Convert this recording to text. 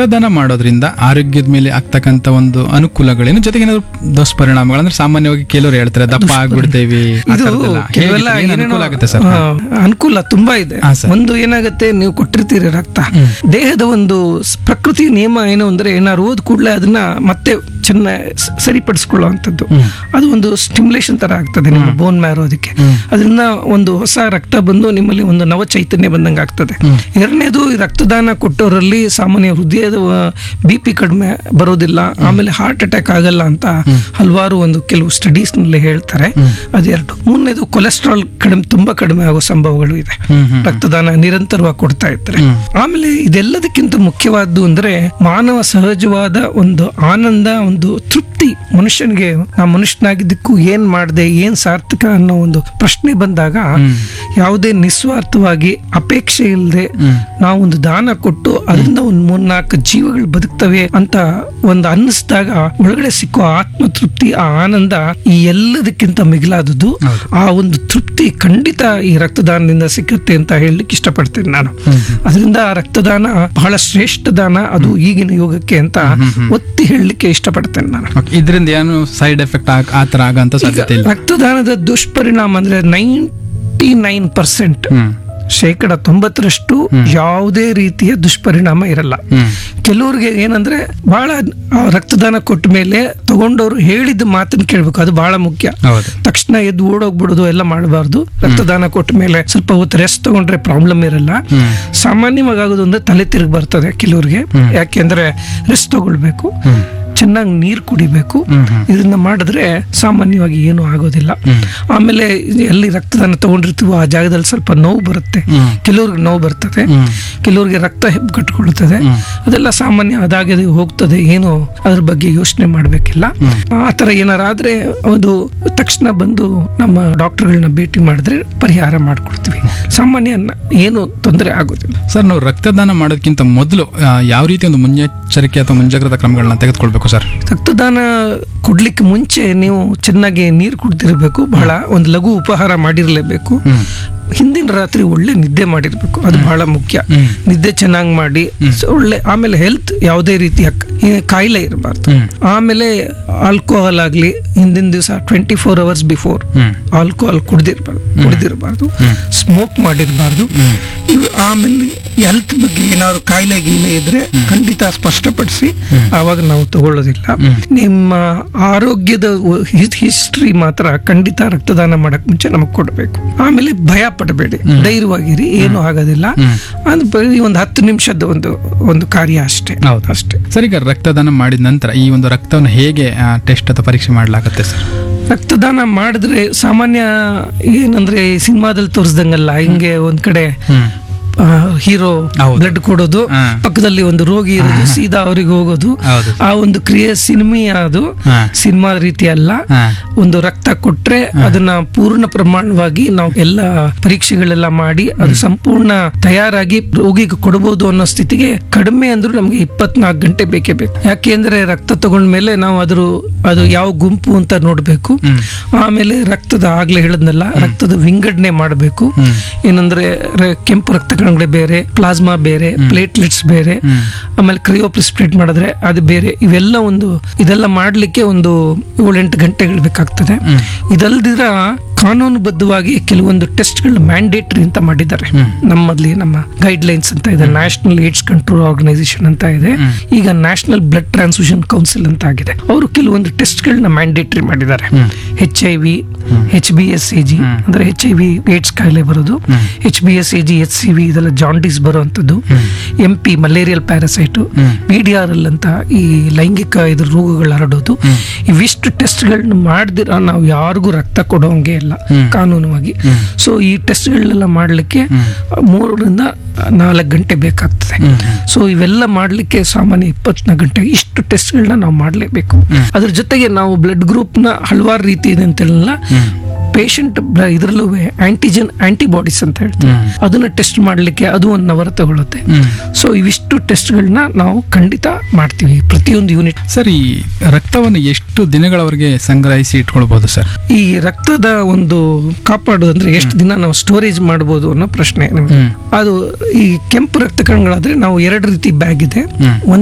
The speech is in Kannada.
ರಕ್ತದಾನ ಮಾಡೋದ್ರಿಂದ ಆರೋಗ್ಯದ ಮೇಲೆ ಆಗ್ತಕ್ಕಂತ ಒಂದು ಅನುಕೂಲಗಳೇನು ಜೊತೆಗೆ ಏನಾದ್ರು ದುಷ್ಪರಿಣಾಮಗಳು ಅಂದ್ರೆ ಸಾಮಾನ್ಯವಾಗಿ ಕೆಲವರು ಹೇಳ್ತಾರೆ ದಪ್ಪ ಆಗ್ಬಿಡ್ತೇವಿ ಆ ಇದು ಥರದ್ದೆಲ್ಲ. ಕೆಲವೆಲ್ಲ ಹೇಗೆ- ಏನ್ ಏನೇನೋ, ಅನುಕೂಲ ಆಗುತ್ತೆ ಸರ್ ಆ, ಅನುಕೂಲ ತುಂಬಾ ಇದೆ ಹಾ, ಸರ್. ಒಂದು ಏನಾಗುತ್ತೆ ನೀವು ಕೊಟ್ಟಿರ್ತೀರಿ ರಕ್ತ ದೇಹದ ಒಂದು ಸ್- ಪ್ರಕೃತಿ ನಿಯಮ ಏನು ಅಂದ್ರೆ ಏನಾದ್ರು ಓದ್ ಕೂಡಲೇ ಅದನ್ನ ಮತ್ತೆ ಚೆನ್ನಾಗಿ ಸರಿಪಡಿಸ್ಕೊಳ್ಳುವಂಥದ್ದು ಅದು ಒಂದು ಸ್ಟಿಮ್ಯುಲೇಷನ್ ತರ ಆಗ್ತದೆ ನಿಮ್ಮ ಬೋನ್ ಮ್ಯಾರೋ ಅದಕ್ಕೆ ಅದರಿಂದ ಒಂದು ಹೊಸ ರಕ್ತ ಬಂದು ನಿಮ್ಮಲ್ಲಿ ಒಂದು ನವ ಚೈತನ್ಯ ಬಂದಂಗೆ ಆಗ್ತದೆ ಎರಡನೇದು ಈ ರಕ್ತದಾನ ಕೊಟ್ಟವರಲ್ಲಿ ಸಾಮಾನ್ಯ ಹೃದಯದ ಬಿ ಪಿ ಕಡಿಮೆ ಬರೋದಿಲ್ಲ ಆಮೇಲೆ ಹಾರ್ಟ್ ಅಟ್ಯಾಕ್ ಆಗಲ್ಲ ಅಂತ ಹಲವಾರು ಒಂದು ಕೆಲವು ಸ್ಟಡೀಸ್ ನಲ್ಲಿ ಹೇಳ್ತಾರೆ ಅದೆರಡು ಮೂರನೇದು ಕೊಲೆಸ್ಟ್ರಾಲ್ ಕಡಿಮೆ ತುಂಬಾ ಕಡಿಮೆ ಆಗೋ ಸಂಭವಗಳು ಇದೆ ಹ್ಮ್, ಹ್ಮ್. ರಕ್ತದಾನ ನಿರಂತರವಾಗಿ ಕೊಡ್ತಾ ಇರ್ತಾರೆ ಆಮೇಲೆ ಇದೆಲ್ಲದಕ್ಕಿಂತ ಮುಖ್ಯವಾದ್ದು ಅಂದ್ರೆ ಮಾನವ ಸಹಜವಾದ ಒಂದು ಆನಂದ ಒಂದು ತೃಪ್ತಿ ಮನುಷ್ಯನಿಗೆ ನಾ ಮನುಷ್ಯನಾಗಿದ್ದಕ್ಕೂ ಏನ್ ಮಾಡಿದೆ ಏನ್ ಸಾರ್ಥಕ ಅನ್ನೋ ಒಂದು ಪ್ರಶ್ನೆ ಬಂದಾಗ ಯಾವುದೇ ನಿಸ್ವಾರ್ಥವಾಗಿ ಅಪೇಕ್ಷೆ ಇಲ್ಲದೆ ನಾವು ಒಂದು ದಾನ ಕೊಟ್ಟು ಅದರಿಂದ ಒಂದು ಮೂರ್ನಾಲ್ಕು ಜೀವಗಳು ಬದುಕ್ತವೆ ಅಂತ ಒಂದು ಅನ್ನಿಸಿದಾಗ ಒಳಗಡೆ ಸಿಕ್ಕೋ ಆತ್ಮ ತೃಪ್ತಿ ಆ ಆನಂದ ಈ ಎಲ್ಲದಕ್ಕಿಂತ ಮಿಗಿಲಾದದ್ದು ಆ ಒಂದು ತೃಪ್ತಿ ಖಂಡಿತ ಈ ರಕ್ತದಾನದಿಂದ ಸಿಕ್ಕುತ್ತೆ ಅಂತ ಹೇಳಲಿಕ್ಕೆ ಇಷ್ಟಪಡ್ತೇನೆ ನಾನು ಅದರಿಂದ ರಕ್ತದಾನ ಬಹಳ ಶ್ರೇಷ್ಠ ದಾನ ಅದು ಈಗಿನ ಯೋಗಕ್ಕೆ ಅಂತ ಒತ್ತಿ ಹೇಳಲಿಕ್ಕೆ ಇಷ್ಟಪಡ್ತೇನೆ ನಾನು Okay, ಇದರಿಂದ ಏನು ಸೈಡ್ ಎಫೆಕ್ಟ್ ಆ ತರ ಆಗಂತ ಸಾಧ್ಯತೆ ಇಲ್ಲ ರಕ್ತದಾನದ ದುಷ್ಪರಿಣಾಮ ಅಂದ್ರೆ ನೈಂಟಿ ನೈನ್ ಪರ್ಸೆಂಟ್ ಹ್ಮ್ ಶೇಕಡ ತೊಂಬತ್ತರಷ್ಟು ಯಾವುದೇ ರೀತಿಯ ದುಷ್ಪರಿಣಾಮ ಇರಲ್ಲ ಹ್ಮ್ ಕೆಲವ್ರಿಗೆ ಏನಂದ್ರೆ ಬಹಳ ಆ ರಕ್ತದಾನ ಕೊಟ್ಟ ಮೇಲೆ ತಗೊಂಡವರು ಹೇಳಿದ ಮಾತನ್ನ ಕೇಳ್ಬೇಕು ಅದು ಬಹಳ ಮುಖ್ಯ ಹೌದು ತಕ್ಷಣ ಎದ್ದು ಓಡೋಗ್ಬಿಡೋದು ಎಲ್ಲ ಮಾಡಬಾರ್ದು ರಕ್ತದಾನ ಕೊಟ್ಟ ಮೇಲೆ ಸ್ವಲ್ಪ ಹೊತ್ತು ರೆಸ್ಟ್ ತಗೊಂಡ್ರೆ ಪ್ರಾಬ್ಲಮ್ ಇರಲ್ಲ ಹ್ಮ್ ಸಾಮಾನ್ಯವಾಗಿ ಆಗೋದು ಅಂದ್ರೆ ತಲೆ ತಿರುಗಿ ಬರ್ತದೆ ಕೆಲವ್ರಿಗೆ ಯಾಕೆಂದ್ರೆ ರೆಸ್ಟ್ ತಗೊಳ್ಬೇಕು ಚೆನ್ನಾಗಿ ನೀರು ಕುಡಿಬೇಕು ಹ್ಮ್ ಹ್ಮ್ ಇದನ್ನ ಮಾಡಿದ್ರೆ ಸಾಮಾನ್ಯವಾಗಿ ಏನೂ ಆಗೋದಿಲ್ಲ ಆಮೇಲೆ ಎಲ್ಲಿ ರಕ್ತದಾನ ತಗೊಂಡಿರ್ತೀವೋ ಆ ಜಾಗದಲ್ಲಿ ಸ್ವಲ್ಪ ನೋವು ಬರುತ್ತೆ ಹ್ಮ್. ಕೆಲವ್ರಿಗೆ ನೋವು ಬರ್ತದೆ ಹ್ಮ್ ಕೆಲವ್ರಿಗೆ ರಕ್ತ ಹೆಪ್ಪುಗಟ್ಕೊಳ್ತದೆ ಅದೆಲ್ಲ ಸಾಮಾನ್ಯ ಅದಾಗದೆ ಹೋಗ್ತದೆ ಏನು ಅದ್ರ ಬಗ್ಗೆ ಯೋಚನೆ ಮಾಡಬೇಕಿಲ್ಲ ಆ ಥರ ಏನಾರಾದ್ರೆ ಅದು ತಕ್ಷಣ ಬಂದು ನಮ್ಮ ಡಾಕ್ಟರ್ಗಳನ್ನ ಭೇಟಿ ಮಾಡಿದ್ರೆ ಪರಿಹಾರ ಮಾಡ್ಕೊಡ್ತೀವಿ ಸಾಮಾನ್ಯ ನ- ಏನು ತೊಂದರೆ ಆಗೋದಿಲ್ಲ ಸರ್ ನಾವು ರಕ್ತದಾನ ಮಾಡೋದಕ್ಕಿಂತ ಮೊದಲು ಆ, ಯಾವ ರೀತಿ ಒಂದು ಮುನ್ನೆಚ್ಚರಿಕೆ ಅಥವಾ ಮುಂಜಾಗ್ರತಾ ಕ್ರಮಗಳನ್ನ ತೆಗೆದುಕೊಳ್ಬೇಕು ಸರ್ ರಕ್ತದಾನ ಕೊಡ್ಲಿಕ್ಕೆ ಮುಂಚೆ ನೀವು ಚೆನ್ನಾಗಿ ನೀರು ಕುಡ್ದಿರ್ಬೇಕು ಬಹಳ ಒಂದು ಲಘು ಉಪಹಾರ ಮಾಡಿರ್ಲೇಬೇಕು ಹಿಂದಿನ ರಾತ್ರಿ ಒಳ್ಳೆ ನಿದ್ದೆ ಮಾಡಿರ್ಬೇಕು ಅದು ಬಹಳ ಮುಖ್ಯ ಹ್ಮ್. ನಿದ್ದೆ ಚೆನ್ನಾಗಿ ಮಾಡಿ ಸೊ ಒಳ್ಳೆ ಆಮೇಲೆ ಹೆಲ್ತ್ ಯಾವುದೇ ರೀತಿಯ ಕ- ಈ ಕಾಯಿಲೆ ಇರಬಾರ್ದು ಹ್ಮ್. ಆಮೇಲೆ ಆಲ್ಕೋಹಾಲ್ ಆಗಲಿ ಹಿಂದಿನ ದಿವಸ twenty four hours before hmm alcohol ಕುಡ್ದಿರ್ಬಾರ್ದು ಕುಡ್ದಿರಬಾರ್ದು ಸ್ಮೋಕ್ ಮಾಡಿರಬಾರ್ದು ಆಮೇಲೆ ಹೆಲ್ತ್ ಬಗ್ಗೆ ಏನಾದ್ರು ಕಾಯಿಲೆ ಗೀಲೆ ಇದ್ರೆ ಖಂಡಿತ ಸ್ಪಷ್ಟಪಡಿಸಿ ಆವಾಗ ನಾವು ತಗೊಳ್ಳೋದಿಲ್ಲ ನಿಮ್ಮ ಆರೋಗ್ಯದ ಹಿಸ್ಟ್ರಿ ಮಾತ್ರ ಖಂಡಿತ ರಕ್ತದಾನ ಮಾಡಕ್ ಮುಂಚೆ ನಮಗ್ ಕೊಡ್ಬೇಕು ಆಮೇಲೆ ಭಯ ಪಡಬೇಡಿ ಧೈರ್ಯವಾಗಿರಿ ಏನು ಆಗೋದಿಲ್ಲ ಅದು ಬರೀ ಒಂದು ಹತ್ತು ನಿಮಿಷದ ಒಂದು ಒಂದು ಕಾರ್ಯ ಅಷ್ಟೇ ಹೌದು ಅಷ್ಟೇ ಸರ್ ಈಗ ರಕ್ತದಾನ ಮಾಡಿದ ನಂತರ ಈ ಒಂದು ರಕ್ತವನ್ನು ಹೇಗೆ ಟೆಸ್ಟ್ ಅಥವಾ ಪರೀಕ್ಷೆ ಮಾಡಲಾಗುತ್ತೆ ಸರ್ ರಕ್ತದಾನ ಮಾಡಿದ್ರೆ ಸಾಮಾನ್ಯ ಏನಂದ್ರೆ ಸಿನಿಮಾದಲ್ಲಿ ತೋರಿಸ್ದಂಗಲ್ಲ ಹಿಂಗೆ ಒಂದ್ ಕಡೆ ಹ್ಮ್ ಹೀರೋ ಹೌದು. ಬ್ಲಡ್ ಕೊಡೋದು ಹಾ. ಪಕ್ಕದಲ್ಲಿ ಒಂದು ರೋಗಿ ಇರೋದು ಸೀದಾ ಅವರಿಗೆ ಹೋಗೋದು ಹೌದು ಆ ಒಂದು ಕ್ರಿಯೆ ಸಿನಿಮಿ ಅದು ಹಾ. ಸಿನಿಮಾ ರೀತಿ ಅಲ್ಲ ಹಾ. ಒಂದು ರಕ್ತ ಕೊಟ್ರೆ ಅದನ್ನ ಪೂರ್ಣ ಪ್ರಮಾಣವಾಗಿ ನಾವು ಎಲ್ಲ ಪರೀಕ್ಷೆಗಳೆಲ್ಲ ಮಾಡಿ ಅದು ಸಂಪೂರ್ಣ ತಯಾರಾಗಿ ರೋಗಿಗೆ ಕೊಡಬಹುದು ಅನ್ನೋ ಸ್ಥಿತಿಗೆ ಕಡಿಮೆ ಅಂದ್ರೂ ನಮ್ಗೆ ಇಪ್ಪತ್ನಾಲ್ಕು ಗಂಟೆ ಬೇಕೇ ಬೇಕು ಯಾಕೆಂದ್ರೆ ರಕ್ತ ತಗೊಂಡ್ಮೇಲೆ ನಾವು ಅದ್ರ ಅದು ಯಾವ ಗುಂಪು ಅಂತ ನೋಡ್ಬೇಕು ಆಮೇಲೆ ರಕ್ತದ ಆಗ್ಲೇ ಹೇಳದ್ನಲ್ಲ ರಕ್ತದ ವಿಂಗಡಣೆ ಮಾಡಬೇಕು ಏನಂದ್ರೆ ರ- ಕೆಂಪು ರಕ್ತ ಕಣಗಳು ಬೇರೆ ಪ್ಲಾಸ್ಮಾ ಬೇರೆ ಪ್ಲೇಟ್ಲೆಟ್ಸ್ ಬೇರೆ ಆಮೇಲೆ ಕ್ರಿಯೋಪ್ರಿಸ್ಪ್ರೇಟ್ ಮಾಡಿದ್ರೆ ಅದು ಬೇರೆ ಇವೆಲ್ಲ ಒಂದು ಇದೆಲ್ಲ ಮಾಡ್ಲಿಕ್ಕೆ ಒಂದು ಏಳೆಂಟು ಗಂಟೆಗಳು ಬೇಕಾಗ್ತದೆ ಇದಲ್ದಿರ ಕಾನೂನುಬದ್ಧವಾಗಿ ಕೆಲವೊಂದು ಟೆಸ್ಟ್ಗಳು ಮ್ಯಾಂಡೇಟರಿ ಅಂತ ಮಾಡಿದ್ದಾರೆ ನಮ್ಮಲ್ಲಿ ನಮ್ಮ ಗೈಡ್ ಲೈನ್ಸ್ ಅಂತ ಇದೆ ನ್ಯಾಷನಲ್ ಏಡ್ಸ್ ಕಂಟ್ರೋಲ್ ಆರ್ಗನೈಸೇಷನ್ ಅಂತ ಇದೆ ಈಗ ನ್ಯಾಷನಲ್ ಬ್ಲಡ್ ಟ್ರಾನ್ಸ್ಫ್ಯೂಷನ್ ಕೌನ್ಸಿಲ್ ಅಂತ ಆಗಿದೆ ಅವರು ಕೆಲವೊಂದು ಟೆಸ್ಟ್ಗಳನ್ನ ಮ್ಯಾಂಡೇಟರಿ ಮಾಡಿದ್ದಾರೆ H I V H B S C G ಅಂದ್ರೆ ಎಚ್ ಐ ವಿ ಏಡ್ಸ್ ಕಾಯಿಲೆ ಬರೋದು H B S C G H C V ಇದೆಲ್ಲ ಜಾಂಡೀಸ್ ಬರುವಂಥದ್ದು M P malarial parasite B D R L ಅಂತ ಈ ಲೈಂಗಿಕ ಇದ್ರ ರೋಗಗಳು ಹರಡೋದು ಇವಿಷ್ಟು ಟೆಸ್ಟ್ಗಳನ್ನ ಮಾಡ್ದಿರ ನಾವು ಯಾರಿಗೂ ರಕ್ತ ಕೊಡೋಂಗೆ ಇಲ್ಲ ಕಾನೂನುವಾಗಿ ಸೊ ಈ ಟೆಸ್ಟ್ಗಳನ್ನೆಲ್ಲ ಮಾಡಲಿಕ್ಕೆ ಮೂರರಿಂದ ನಾಲ್ಕು ಗಂಟೆ ಬೇಕಾಗ್ತದೆ ಸೊ ಇವೆಲ್ಲ ಮಾಡಲಿಕ್ಕೆ ಸಾಮಾನ್ಯ ಇಪ್ಪತ್ನಾಲ್ಕು ಗಂಟೆ ಇಷ್ಟು ಟೆಸ್ಟ್ಗಳನ್ನ ನಾವು ಮಾಡಲೇಬೇಕು ಅದ್ರ ಜೊತೆಗೆ ನಾವು ಬ್ಲಡ್ ಗ್ರೂಪ್ನ ಹಲವಾರು ರೀತಿ ಇದೆ ಅಂತೆಲ್ಲ ಪೇಷಂಟ್ ಇದರಲ್ಲೂ ಆಂಟಿಜನ್ ಆಂಟಿಬಾಡೀಸ್ ಅಂತ ಹೇಳ್ತಾರೆ ಅದನ್ನ ಟೆಸ್ಟ್ ಮಾಡಲಿಕ್ಕೆ ಅದು ಒನ್ ಅವರ್ ತಗೊಳುತ್ತೆ ಸೊ ಇವಿಷ್ಟು ಟೆಸ್ಟ್ಗಳನ್ನ ನಾವು ಖಂಡಿತ ಮಾಡ್ತೀವಿ ಪ್ರತಿಯೊಂದು ಯೂನಿಟ್ ಸರ್ ಈ ರಕ್ತವನ್ನು ಎಷ್ಟು ದಿನಗಳವರೆಗೆ ಸಂಗ್ರಹಿಸಿ ಇಟ್ಕೊಳ್ಬಹುದು ಸರ್ ಈ ರಕ್ತದ ಒಂದು ಕಾಪಾಡೋದಂದ್ರೆ ಎಷ್ಟು ದಿನ ನಾವು ಸ್ಟೋರೇಜ್ ಮಾಡ್ಬೋದು ಅನ್ನೋ ಪ್ರಶ್ನೆ ನಿಮ್ಗೆ. ಅದು ಈ ಕೆಂಪು ರಕ್ತ ಕಣಗಳಾದ್ರೆ ನಾವು ಎರಡು ರೀತಿ ಬ್ಯಾಗ್ ಇದೆ ಹ್ಮ್. ಒಂದು